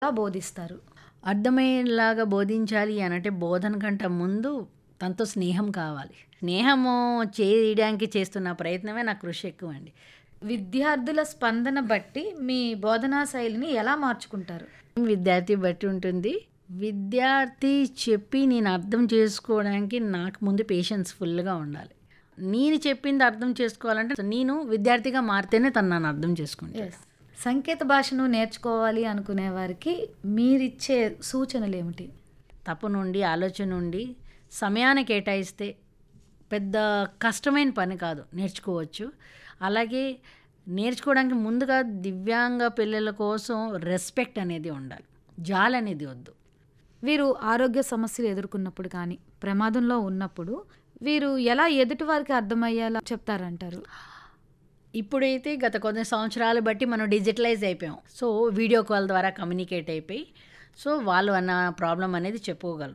బోధిస్తారు? అర్థమయ్యేలాగా బోధించాలి అనంటే బోధన కంటే ముందు తనతో స్నేహం కావాలి. స్నేహము చేయడానికి చేస్తున్న ప్రయత్నమే నా కృషి ఎక్కువండి. విద్యార్థుల స్పందన బట్టి మీ బోధనా శైలిని ఎలా మార్చుకుంటారు? విద్యార్థి బట్టి ఉంటుంది. విద్యార్థి చెప్పి నేను అర్థం చేసుకోవడానికి నాకు ముందు పేషెన్స్ ఫుల్‌గా ఉండాలి. నేను చెప్పింది అర్థం చేసుకోవాలంటే నేను విద్యార్థిగా మారితేనే తను నన్ను అర్థం చేసుకుంటాడు. యెస్. సంకేత భాషను నేర్చుకోవాలి అనుకునే వారికి మీరిచ్చే సూచనలేమిటి? తప్పు నుండి, ఆలోచన నుండి సమయాన్ని కేటాయిస్తే పెద్ద కష్టమైన పని కాదు. నేర్చుకోవచ్చు. అలాగే నేర్చుకోవడానికి ముందుగా దివ్యాంగ పిల్లల కోసం రెస్పెక్ట్ అనేది ఉండాలి. జాలనేది వద్దు. వీరు ఆరోగ్య సమస్యలు ఎదుర్కొన్నప్పుడు కానీ, ప్రమాదంలో ఉన్నప్పుడు వీరు ఎలా ఎదుటి వారికి అర్థమయ్యేలా చెప్తారంటారు? ఇప్పుడైతే గత కొన్ని సంవత్సరాలు బట్టి మనం డిజిటలైజ్ అయిపోయాం. సో, వీడియో కాల్ ద్వారా కమ్యూనికేట్ అయిపోయి సో, వాళ్ళు అన్న ప్రాబ్లమ్ అనేది చెప్పుకోగలరు.